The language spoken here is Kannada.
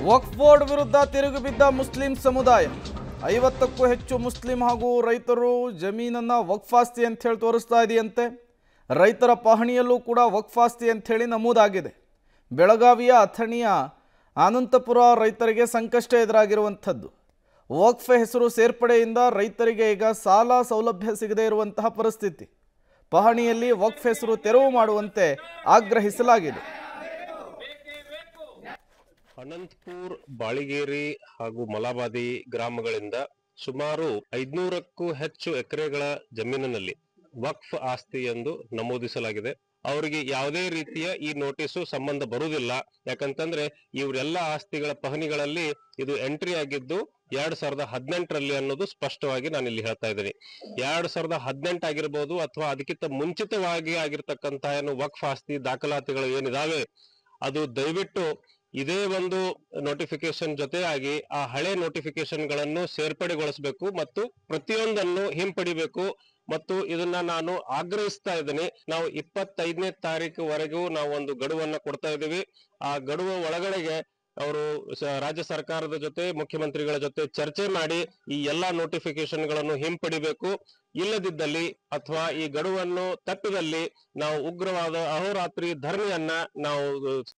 ವಕ್ಫ್ ಬೋರ್ಡ್ ವಿರುದ್ಧ ತಿರುಗಿ ಬಿದ್ದ ಮುಸ್ಲಿಂ ಸಮುದಾಯ ಐವತ್ತಕ್ಕೂ ಹೆಚ್ಚು ಮುಸ್ಲಿಂ ಹಾಗೂ ರೈತರು ಜಮೀನನ್ನ ವಕ್ಫಾಸ್ತಿ ಅಂತ ಹೇಳಿ ತೋರಿಸ್ತಾ ಇದೆಯಂತೆ ರೈತರ ಪಹಣಿಯಲ್ಲೂ ಕೂಡ ವಕ್ಫಾಸ್ತಿ ಅಂಥೇಳಿ ನಮೂದಾಗಿದೆ ಬೆಳಗಾವಿಯ ಅಥಣಿಯ ಅನಂತಪುರ ರೈತರಿಗೆ ಸಂಕಷ್ಟ ಎದುರಾಗಿರುವಂಥದ್ದು ವಕ್ಫ್ ಹೆಸರು ಸೇರ್ಪಡೆಯಿಂದ ರೈತರಿಗೆ ಈಗ ಸಾಲ ಸೌಲಭ್ಯ ಸಿಗದೇ ಇರುವಂತಹ ಪರಿಸ್ಥಿತಿ ಪಹಣಿಯಲ್ಲಿ ವಕ್ಫ್ ಹೆಸರು ತೆರವು ಮಾಡುವಂತೆ ಆಗ್ರಹಿಸಲಾಗಿದೆ ಅನಂತಪುರ್ ಬಾಳಿಗೇರಿ ಹಾಗೂ ಮಲಾಬಾದಿ ಗ್ರಾಮಗಳಿಂದ ಸುಮಾರು ಐದ್ನೂರಕ್ಕೂ ಹೆಚ್ಚು ಎಕರೆಗಳ ಜಮೀನಿನಲ್ಲಿ ವಕ್ಫ್ ಆಸ್ತಿ ಎಂದು ನಮೂದಿಸಲಾಗಿದೆ ಅವರಿಗೆ ಯಾವುದೇ ರೀತಿಯ ಈ ನೋಟಿಸು ಸಂಬಂಧ ಬರುವುದಿಲ್ಲ ಯಾಕಂತಂದ್ರೆ ಇವರೆಲ್ಲ ಆಸ್ತಿಗಳ ಪಹಣಿಗಳಲ್ಲಿ ಇದು ಎಂಟ್ರಿ ಆಗಿದ್ದು ಎರಡ್ ಸಾವಿರದ ಹದಿನೆಂಟರಲ್ಲಿ ಅನ್ನೋದು ಸ್ಪಷ್ಟವಾಗಿ ನಾನು ಇಲ್ಲಿ ಹೇಳ್ತಾ ಇದ್ದೀನಿ ಎರಡ್ ಸಾವಿರದ ಹದಿನೆಂಟು ಆಗಿರ್ಬೋದು ಅಥವಾ ಅದಕ್ಕಿಂತ ಮುಂಚಿತವಾಗಿ ಆಗಿರ್ತಕ್ಕಂತಹ ಏನು ವಕ್ಫ್ ಆಸ್ತಿ ದಾಖಲಾತಿಗಳು ಏನಿದಾವೆ ಅದು ದಯವಿಟ್ಟು ಇದೇ ಒಂದು ನೋಟಿಫಿಕೇಶನ್ ಜೊತೆಯಾಗಿ ಆ ಹಳೆ ನೋಟಿಫಿಕೇಶನ್ ಗಳನ್ನು ಸೇರ್ಪಡೆಗೊಳಿಸಬೇಕು ಮತ್ತು ಪ್ರತಿಯೊಂದನ್ನು ಹಿಂಪಡಿಬೇಕು ಮತ್ತು ಇದನ್ನ ನಾನು ಆಗ್ರಹಿಸ್ತಾ ಇದ್ದೀನಿ ನಾವು ಇಪ್ಪತ್ತೈದನೇ ತಾರೀಕುವರೆಗೂ ನಾವು ಒಂದು ಗಡುವನ್ನ ಕೊಡ್ತಾ ಇದ್ದೀವಿ ಆ ಗಡುವ ಒಳಗಡೆಗೆ ಅವರು ಸ- ರಾಜ್ಯ ಸರ್ಕಾರದ ಜೊತೆ ಮುಖ್ಯಮಂತ್ರಿಗಳ ಜೊತೆ ಚರ್ಚೆ ಮಾಡಿ ಈ ಎಲ್ಲಾ ನೋಟಿಫಿಕೇಶನ್ ಗಳನ್ನು ಹಿಂಪಡಿಬೇಕು ಇಲ್ಲದಿದ್ದಲ್ಲಿ ಅಥವಾ ಈ ಗಡುವನ್ನು ತಪ್ಪಿದಲ್ಲಿ ನಾವು ಉಗ್ರವಾದ ಅಹೋರಾತ್ರಿ ಧರಣಿಯನ್ನ ನಾವು